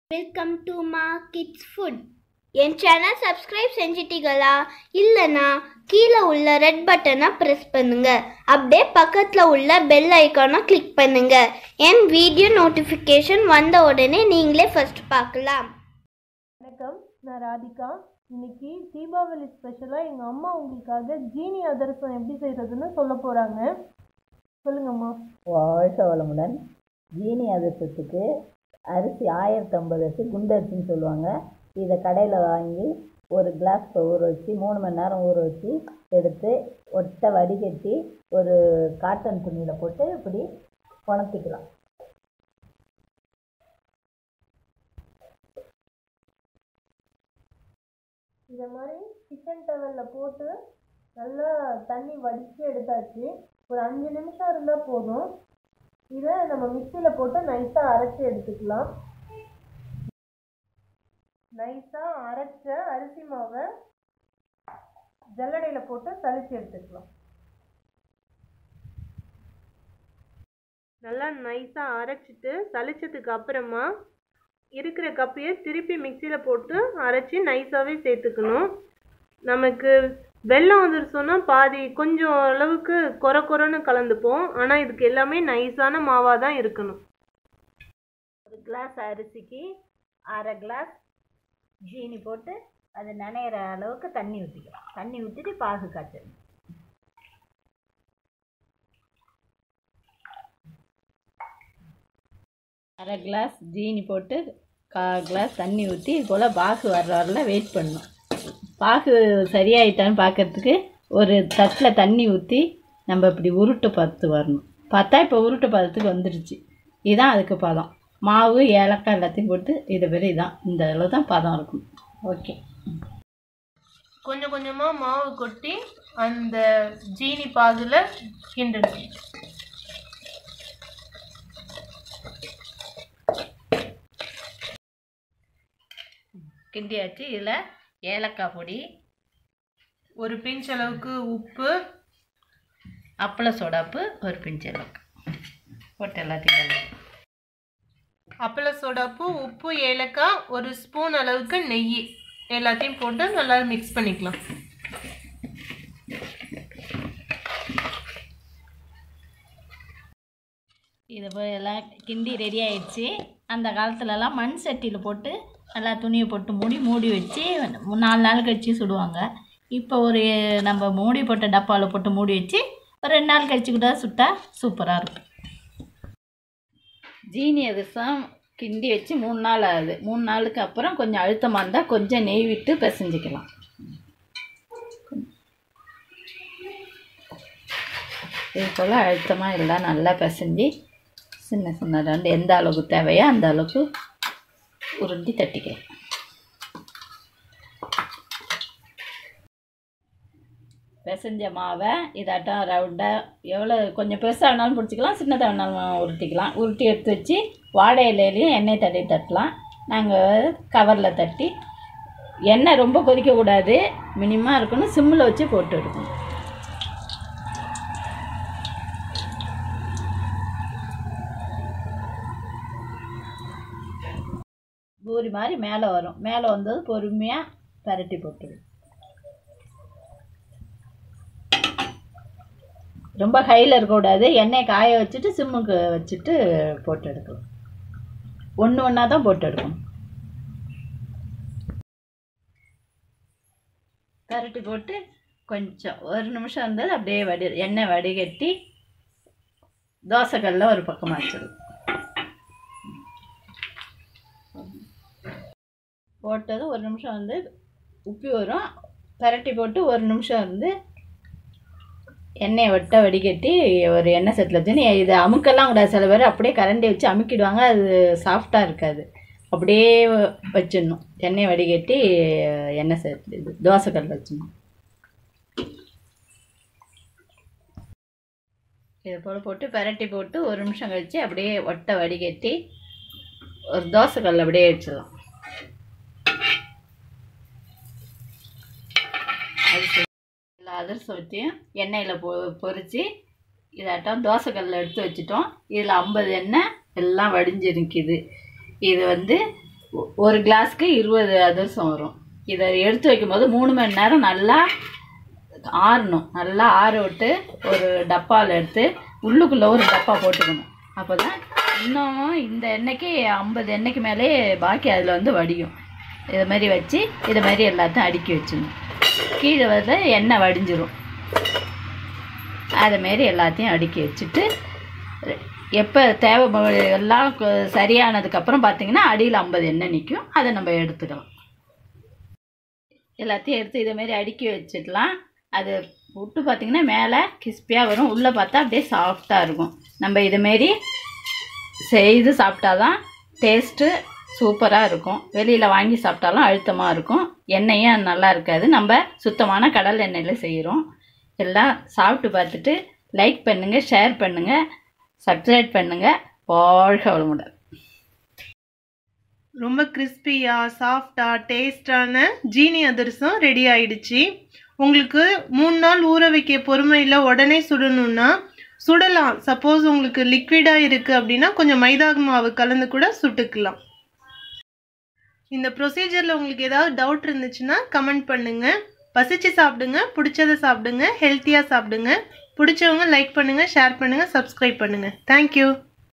welcome to Maa kids food என் channel subscribe செஞ்சிட்டீங்களா இல்லைனா கீழே உள்ள ரெட் பட்டனை ப்ரெஸ் பண்ணுங்க அப்படியே பக்கத்தில் உள்ள பெல் ஐக்கானை கிளிக் பண்ணுங்க என் வீடியோ நோட்டிஃபிகேஷன் வந்த உடனே நீங்களே ஃபர்ஸ்ட் பார்க்கலாம் வணக்கம் நான் ராதிகா இன்னைக்கு தீபாவளி ஸ்பெஷலாக எங்கள் அம்மா உங்களுக்காக ஜீனி அதிரசம் எப்படி செய்கிறதுன்னு சொல்ல போகிறாங்க சொல்லுங்கம்மா வாழ்க வளமுடன் ஜீனி அதிர்ஷ்டத்துக்கு அரிசி ஆயிரத்தம்பது அரிசி குண்டரிசின்னு சொல்லுவாங்க இதை கடையில் வாங்கி ஒரு கிளாஸ் இப்போ ஊற வச்சு மூணு மணி நேரம் ஊற வச்சு எடுத்து ஒட்டை வடிகட்டி ஒரு காட்டன் துணியில் போட்டு இப்படி உணர்த்திக்கலாம் இதை மாதிரி கிச்சன் டவலில் போட்டு நல்லா தண்ணி வடித்து எடுத்தாச்சு ஒரு அஞ்சு நிமிஷம் இருந்தால் போதும் இதை நம்ம மிக்சியில் போட்டு நைஸாக அரைச்சி எடுத்துக்கலாம் நைஸாக அரைச்ச அரிசி மாவை ஜல்லடையில் போட்டு சலிச்சு எடுத்துக்கலாம் நல்லா நைஸாக அரைச்சிட்டு சலிச்சதுக்கு அப்புறமா இருக்கிற கப்பையை திருப்பி மிக்சியில் போட்டு அரைச்சி நைஸாகவே சேர்த்துக்கணும் நமக்கு வெல்லம் வந்துருச்சோன்னா பாதி கொஞ்சம் அளவுக்கு கொர கொரன்னு கலந்துப்போம் ஆனால் இதுக்கு எல்லாமே நைஸான மாவாக தான் இருக்கணும் ஒரு கிளாஸ் அரிசிக்கு அரை கிளாஸ் ஜீனி போட்டு அது நனையிற அளவுக்கு தண்ணி ஊற்றிக்கலாம் தண்ணி ஊற்றிட்டு பாகு காய்ச்சணும் அரை கிளாஸ் ஜீனி போட்டு கா கிளாஸ் தண்ணி ஊற்றி இது போல் பாகு வர்ற வரல வெயிட் பண்ணணும் பாகு சரியாயிட்டான்னு பார்க்கறதுக்கு ஒரு தட்டில் தண்ணி ஊற்றி நம்ம இப்படி உருட்டு பார்த்து வரணும் பார்த்தா இப்போ உருட்டு பதத்துக்கு வந்துடுச்சு இதுதான் அதுக்கு பதம் மாவு ஏலக்காய் எல்லாத்தையும் போட்டு இது பெரிய இதான் இந்த அளவு தான் பதம் இருக்கும் ஓகே கொஞ்சம் கொஞ்சமாக மாவு கொட்டி அந்த ஜீனி பாகில் கிண்டணும் கிண்டியாச்சு இதில் ஏலக்காய் பொடி ஒரு பிஞ்ச் அளவுக்கு உப்பு அப்பள சோடாப்பு ஒரு பிஞ்சு அளவுக்கு போட்டு எல்லாத்தையும் கலந்து அப்பள சோடாப்பு உப்பு ஏலக்காய் ஒரு ஸ்பூன் அளவுக்கு நெய் எல்லாத்தையும் போட்டு நல்லா மிக்ஸ் பண்ணிக்கலாம் இது போய் எல்லாம் கிண்டி ரெடி ஆயிடுச்சு அந்த காலத்துலலாம் மண் சட்டியில் போட்டு நல்லா துணியை போட்டு மூடி மூடி வச்சு மூ- நாலு நாள் கழிச்சு சுடுவாங்க இப்போ ஒரு நம்ம மூடி போட்ட டப்பாவில் போட்டு மூடி வச்சு ஒரு ரெண்டு நாள் கழிச்சு கூட சுட்டா சூப்பராக இருக்கும் ஜீனி அதிரசம் கிண்டி வச்சு மூணு நாள் ஆகுது மூணு நாளுக்கு அப்புறம் கொஞ்சம் அழுத்தமாக இருந்தால் கொஞ்சம் நெய் விட்டு பிசைஞ்சிக்கலாம் இது போல் அழுத்தமாக எல்லாம் நல்லா பிசைஞ்சு சின்ன சின்ன ரெண்டு எந்த அளவுக்கு தேவையோ அந்த அளவுக்கு உருண்டி தட்டிக்கலாம் பிசைஞ்ச மாவை இதாட்டம் ரவுண்டாக எவ்வளோ கொஞ்சம் பெருசாக வேணாலும் பிடிச்சிக்கலாம் சின்னதாக வேணாலும் உருட்டிக்கலாம் உருட்டி எடுத்து வச்சு வாழை இலையிலையும் எண்ணெய் தட்டி தட்டலாம் நாங்கள் கவரில் தட்டி எண்ணெய் ரொம்ப கொதிக்கக்கூடாது மினிமமாக இருக்கணும் சிம்மில் வச்சு போட்டு எடுக்கணும் பூரி மாதிரி மேலே வரும் மேலே வந்தது பொறுமையாக பரட்டி போட்டுடும் ரொம்ப ஹையில் இருக்கக்கூடாது எண்ணெய் காய வச்சுட்டு சிம்முக்கு வச்சுட்டு போட்டு எடுக்கலாம் ஒன்று ஒன்றா தான் போட்டு எடுக்கணும் பரட்டி போட்டு கொஞ்சம் ஒரு நிமிஷம் இருந்தது அப்படியே வடி எண்ணெய் வடிகட்டி தோசைக்கல்ல ஒரு பக்கமாக வச்சிடும் போட்டது ஒரு நிமிஷம் வந்து உப்பி வரும் பரட்டி போட்டு ஒரு நிமிஷம் வந்து எண்ணெயை வட்ட வடிகட்டி ஒரு எண்ணெய் சட்டில் வச்சு இது அமுக்கெல்லாம் கூடாது சில பேர் அப்படியே கரண்டி வச்சு அமுக்கிடுவாங்க அது சாஃப்டாக இருக்காது அப்படியே வச்சிடணும் எண்ணெயை வடிகட்டி எண்ணெய் சட்டில் இது தோசைக்கல் வச்சிடணும் இது போல் போட்டு பரட்டி போட்டு ஒரு நிமிஷம் கழித்து அப்படியே ஒட்டை வடிகட்டி ஒரு தோசைக்கல் அப்படியே வச்சிடலாம் எல்லா அதிரசத்தையும் எண்ணெயில் பொ பொரித்து இதாட்டம் தோசைக்கல்லில் எடுத்து வச்சுட்டோம் இதில் ஐம்பது எண்ணெய் எல்லாம் வடிஞ்சு நிற்கிது இது வந்து ஒ- ஒரு கிளாஸ்க்கு இருபது அதிரசம் வரும் இதை எடுத்து வைக்கும்போது மூணு மணி நேரம் நல்லா ஆறணும் நல்லா ஆற விட்டு ஒரு டப்பாவில் எடுத்து உள்ளுக்குள்ளே ஒரு டப்பா போட்டுக்கணும் அப்போ தான் இன்னும் இந்த எண்ணெய்க்கு ஐம்பது எண்ணெய்க்கு மேலே பாக்கி அதில் வந்து வடியும் இது மாதிரி வச்சு இது மாதிரி எல்லாத்தையும் அடுக்கி வச்சிடணும் கீழே வந்து எண்ணெய் வடிஞ்சிரும் அது மாரி எல்லாத்தையும் அடுக்கி வச்சுட்டு எப்போ தேவை ம- எல்லாம் க- சரியானதுக்கப்புறம் பார்த்தீங்கன்னா அடியில் ஐம்பது எண்ணெய் நிற்கும் அதை நம்ம எடுத்துக்கலாம் எல்லாத்தையும் எடுத்து இதே மாதிரி அடுக்கி வச்சிடலாம் அது புட்டு பார்த்தீங்கன்னா மேலே கிறிஸ்பியாக வரும் உள்ளே பார்த்தா அப்படியே சாஃப்டாக இருக்கும் நம்ம இதுமாரி செய்து சாப்பிட்டாதான் டேஸ்ட்டு சூப்பராக இருக்கும் வெளியில் வாங்கி சாப்பிட்டாலும் அழுத்தமாக இருக்கும் எண்ணெயும் நல்லா இருக்காது நம்ம சுத்தமான கடல் எண்ணெயில் செய்கிறோம் எல்லாம் சாப்பிட்டு பார்த்துட்டு லைக் பண்ணுங்கள் ஷேர் பண்ணுங்கள் சப்ஸ்கிரைப் பண்ணுங்கள் வாழ்க வளமுடன் ரொம்ப கிறிஸ்பியா சாஃப்டா டேஸ்டான ஜீனி அதிரசம் ரெடி ஆயிடுச்சு உங்களுக்கு மூணு நாள் ஊற வைக்க பொறுமையில் உடனே சுடணும்னா சுடலாம் சப்போஸ் உங்களுக்கு லிக்விடாக இருக்குது அப்படின்னா கொஞ்சம் மைதா மாவு கலந்து கூட சுட்டுக்கலாம் இந்த ப்ரொசீஜரில் உங்களுக்கு ஏதாவது டவுட் இருந்துச்சுன்னா கமெண்ட் பண்ணுங்க பசிச்சு சாப்பிடுங்க பிடிச்சதை சாப்பிடுங்க ஹெல்த்தியாக சாப்பிடுங்க பிடிச்சவங்க லைக் பண்ணுங்க ஷேர் பண்ணுங்க சப்ஸ்கிரைப் பண்ணுங்க தேங்க்யூ